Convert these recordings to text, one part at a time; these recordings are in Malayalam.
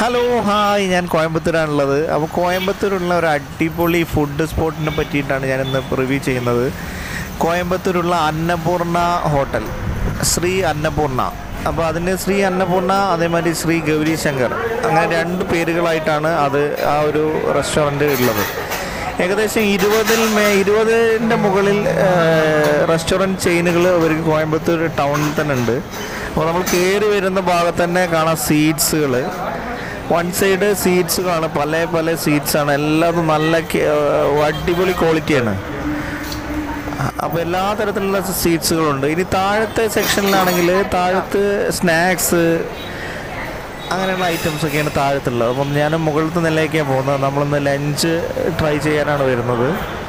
ഹലോ ഹായ് ഞാൻ കോയമ്പത്തൂരാണുള്ളത് അപ്പോൾ കോയമ്പത്തൂരുള്ള ഒരു അടിപൊളി ഫുഡ് സ്പോട്ടിനെ പറ്റിയിട്ടാണ് ഞാൻ ഇന്ന് റിവ്യൂ ചെയ്യുന്നത് കോയമ്പത്തൂരുള്ള അന്നപൂർണ ഹോട്ടൽ ശ്രീ അന്നപൂർണ അപ്പോൾ അതിന് ശ്രീ അന്നപൂർണ അതേമാതിരി ശ്രീ ഗൗരി ശങ്കർ അങ്ങനെ രണ്ട് പേരുകളായിട്ടാണ് അത് ആ ഒരു റെസ്റ്റോറൻറ്റ് ഉള്ളത് ഏകദേശം ഇരുപതിൽ മേ ഇരുപതിൻ്റെ മുകളിൽ റെസ്റ്റോറൻറ്റ് ചെയിനുകൾ അവർക്ക് കോയമ്പത്തൂർ ടൗണിൽ തന്നെ ഉണ്ട് അപ്പോൾ നമ്മൾ കയറി വരുന്ന ഭാഗത്ത് തന്നെ കാണാം സീറ്റ്സുകൾ വൺ സൈഡ് സീറ്റ്സ് കാണാം പല പല സീറ്റ്സ് ആണ് എല്ലാതും നല്ല കെ- ഏഹ് അടിപൊളി ക്വാളിറ്റിയാണ് അപ്പോൾ എല്ലാ തരത്തിലുള്ള സീറ്റ്സുകളുണ്ട് ഇനി താഴത്തെ സെക്ഷനിലാണെങ്കിൽ താഴത്ത് സ്നാക്സ് അങ്ങനെയുള്ള ഐറ്റംസ് ഒക്കെയാണ് താഴത്തുള്ളത് അപ്പം ഞാൻ മുകളിലത്തെ നിലയ്ക്കാണ് പോകുന്നത് നമ്മളിന്ന് ലഞ്ച് ട്രൈ ചെയ്യാനാണ് വരുന്നത്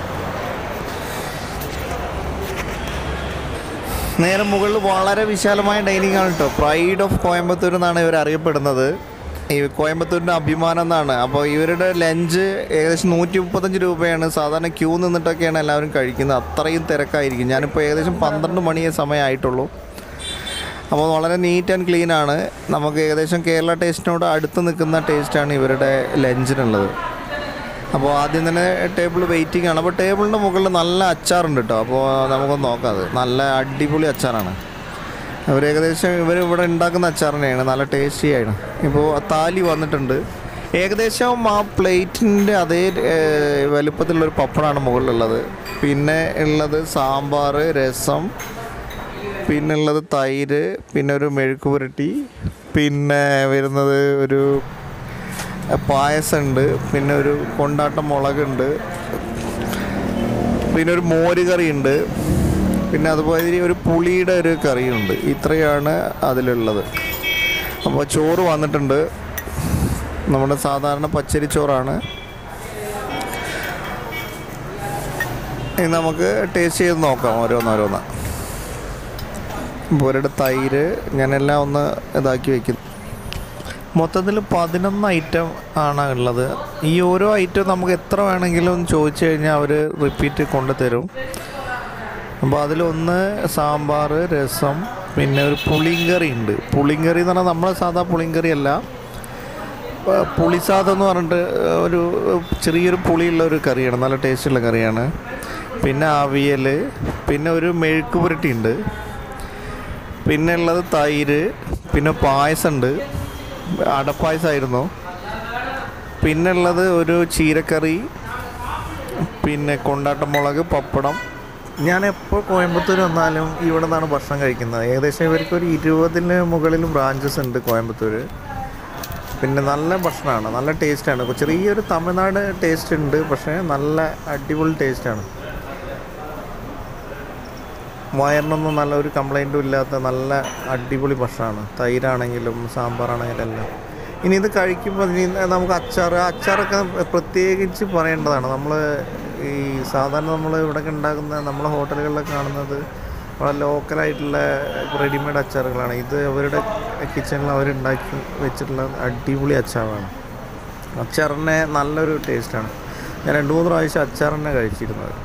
നേരെ മുകളിൽ വളരെ വിശാലമായ ഡൈനിങ് ആണ് കേട്ടോ പ്രൈഡ് ഓഫ് കോയമ്പത്തൂർ എന്നാണ് ഇവർ അറിയപ്പെടുന്നത് ഈ കോയമ്പത്തൂരിൻ്റെ അഭിമാനം എന്നാണ് അപ്പോൾ ഇവരുടെ ലഞ്ച് ഏകദേശം നൂറ്റി മുപ്പത്തഞ്ച് രൂപയാണ് സാധാരണ ക്യൂ നിന്നിട്ടൊക്കെയാണ് എല്ലാവരും കഴിക്കുന്നത് അത്രയും തിരക്കായിരിക്കും ഞാനിപ്പോൾ ഏകദേശം പന്ത്രണ്ട് മണിയേ സമയമായിട്ടുള്ളൂ അപ്പോൾ വളരെ നീറ്റ് ആൻഡ് ക്ലീൻ ആണ് നമുക്ക് ഏകദേശം കേരള ടേസ്റ്റിനോട് അടുത്ത് നിൽക്കുന്ന ടേസ്റ്റാണ് ഇവരുടെ ലഞ്ചിനുള്ളത് അപ്പോൾ ആദ്യം തന്നെ ടേബിൾ വെയിറ്റിംഗ് ആണ് അപ്പോൾ ടേബിളിൻ്റെ മുകളിൽ നല്ല അച്ചാറുണ്ട് കേട്ടോ അപ്പോൾ നമുക്കൊന്ന് നോക്കാം അത് നല്ല അടിപൊളി അച്ചാറാണ് അവർ ഏകദേശം ഇവർ ഇവിടെ ഉണ്ടാക്കുന്ന അച്ചാർ തന്നെയാണ് നല്ല ടേസ്റ്റി ആണ് ഇപ്പോൾ താലി വന്നിട്ടുണ്ട് ഏകദേശം ആ പ്ലേറ്റിൻ്റെ അതേ ഏഹ്, വലുപ്പത്തിലുള്ളൊരു പപ്പടമാണ് മുകളിലുള്ളത് പിന്നെ ഉള്ളത് സാമ്പാർ രസം പിന്നെ ഉള്ളത് തൈര് പിന്നെ ഒരു മെഴുക്ക് പുരട്ടി പിന്നെ വരുന്നത് ഒരു പായസമുണ്ട് പിന്നെ ഒരു കൊണ്ടാട്ട മുളകുണ്ട് പിന്നെ ഒരു മോര് കറിയുണ്ട് പിന്നെ അതുപോലെ ഒരു പുളിയുടെ ഒരു കറിയുണ്ട് ഇത്രയാണ് അതിലുള്ളത് അപ്പോൾ ചോറ് വന്നിട്ടുണ്ട് നമ്മുടെ സാധാരണ പച്ചരി ചോറാണ് ഇനി നമുക്ക് ടേസ്റ്റ് ചെയ്ത് നോക്കാം ഓരോന്നോരോന്ന് ഒരിട തൈര് ഞാനെല്ലാം ഒന്ന് ഇതാക്കി വെക്കുന്നു മൊത്തത്തിൽ പതിനൊന്ന് ഐറ്റം ആണ് ഉള്ളത് ഈ ഓരോ ഐറ്റം നമുക്ക് എത്ര വേണമെങ്കിലും ചോദിച്ചു കഴിഞ്ഞാൽ അവർ റിപ്പീറ്റ് കൊണ്ടുതരും അപ്പോൾ അതിലൊന്ന് സാമ്പാർ രസം പിന്നെ ഒരു പുളിങ്കറി ഉണ്ട് പുളിങ്കറി എന്ന് പറഞ്ഞാൽ നമ്മളെ സാധാ പുളിങ്കറി അല്ല പ- പുളിസാദം എന്ന് പറഞ്ഞിട്ട് ഒരു ചെറിയൊരു പുളിയുള്ള ഒരു കറിയാണ് നല്ല ടേസ്റ്റുള്ള കറിയാണ് പിന്നെ അവിയൽ പിന്നെ ഒരു മെഴുക്ക് പുരട്ടി ഉണ്ട് പിന്നെ ഉള്ളത് തൈര് പിന്നെ പായസമുണ്ട് അടപ്പായസമായിരുന്നു പിന്നെ ഉള്ളത് ഒരു ചീരക്കറി പിന്നെ കൊണ്ടാട്ടമുളക് പപ്പടം ഞാൻ എപ്പോൾ കോയമ്പത്തൂർ വന്നാലും ഇവിടെ നിന്നാണ് ഭക്ഷണം കഴിക്കുന്നത് ഏകദേശം ഇവർക്ക് ഒരു ഇരുപതിന് മുകളിൽ ബ്രാഞ്ചസ് ഉണ്ട് കോയമ്പത്തൂർ പിന്നെ നല്ല ഭക്ഷണമാണ് നല്ല ടേസ്റ്റാണ് ചെറിയൊരു തമിഴ്നാട് ടേസ്റ്റ് ഉണ്ട് പക്ഷേ നല്ല അടിപൊളി ടേസ്റ്റാണ് വയറിനൊന്നും നല്ല ഒരു കംപ്ലൈൻറ്റും ഇല്ലാത്ത നല്ല അടിപൊളി ഭക്ഷണമാണ് തൈരാണെങ്കിലും സാമ്പാറാണെങ്കിലും എല്ലാം ഇനി ഇത് കഴിക്കുമ്പോൾ ഇനി നമുക്ക് അച്ചാർ അച്ചാറൊക്കെ പ്രത്യേകിച്ച് പറയേണ്ടതാണ് നമ്മൾ ഈ സാധാരണ നമ്മൾ ഇവിടെ ഉണ്ടാക്കുന്ന നമ്മളെ ഹോട്ടലുകളിലൊക്കെ കാണുന്നത് വളരെ ലോക്കലായിട്ടുള്ള റെഡിമെയ്ഡ് അച്ചാറുകളാണ് ഇത് അവരുടെ കിച്ചണിൽ അവരുണ്ടാക്കി വെച്ചിട്ടുള്ള അടിപൊളി അച്ചാറാണ് അച്ചാറിനെ നല്ലൊരു ടേസ്റ്റാണ് ഞാൻ രണ്ട് മൂന്ന് പ്രാവശ്യം അച്ചാർ തന്നെ കഴിച്ചിരുന്നത്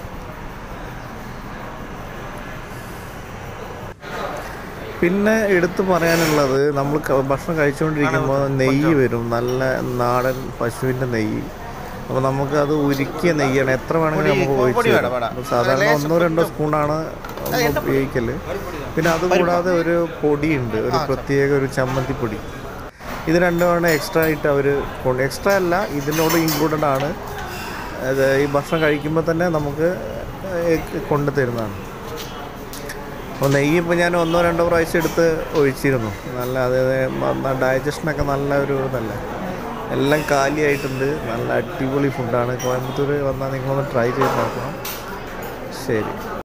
പിന്നെ എടുത്തു പറയാനുള്ളത് നമ്മൾ ക- ഭക്ഷണം കഴിച്ചുകൊണ്ടിരിക്കുമ്പോൾ നെയ്യ് വരും നല്ല നാടൻ പശുവിൻ്റെ നെയ്യ് അപ്പോൾ നമുക്ക് അത് ഉരുക്കിയ നെയ്യാണ് എത്ര വേണമെങ്കിലും നമുക്ക് ഒഴിച്ച് തരും. അപ്പോൾ സാധാരണ ഒന്നോ രണ്ടോ സ്പൂണാണ് നമ്മൾ ഉപയോഗിക്കൽ പിന്നെ അതുകൂടാതെ ഒരു പൊടിയുണ്ട് ഒരു പ്രത്യേക ഒരു ചമ്മന്തിപ്പൊടി ഇത് രണ്ടുമാണ് എക്സ്ട്രാ ആയിട്ട് അവർ കൊണ്ട് എക്സ്ട്രാ അല്ല ഇതിനോട് ഇൻക്ലൂഡഡ് ആണ് അത് ഈ ഭക്ഷണം കഴിക്കുമ്പോൾ തന്നെ നമുക്ക് ഏഹ് കൊണ്ടു തരുന്നതാണ് അപ്പോൾ നെയ്യ് ഇപ്പോൾ ഞാൻ ഒന്നോ രണ്ടോ പ്രാവശ്യം എടുത്ത് ഒഴിച്ചിരുന്നു നല്ല അതായത് ഡൈജഷനൊക്കെ നല്ല ഒരു ഇതല്ല എല്ലാം കാലിയായിട്ടുണ്ട് നല്ല അടിപൊളി ഫുഡാണ് കോയമ്പത്തൂർ വന്നാൽ നിങ്ങളൊന്ന് ട്രൈ ചെയ്ത് നോക്കണം ശരി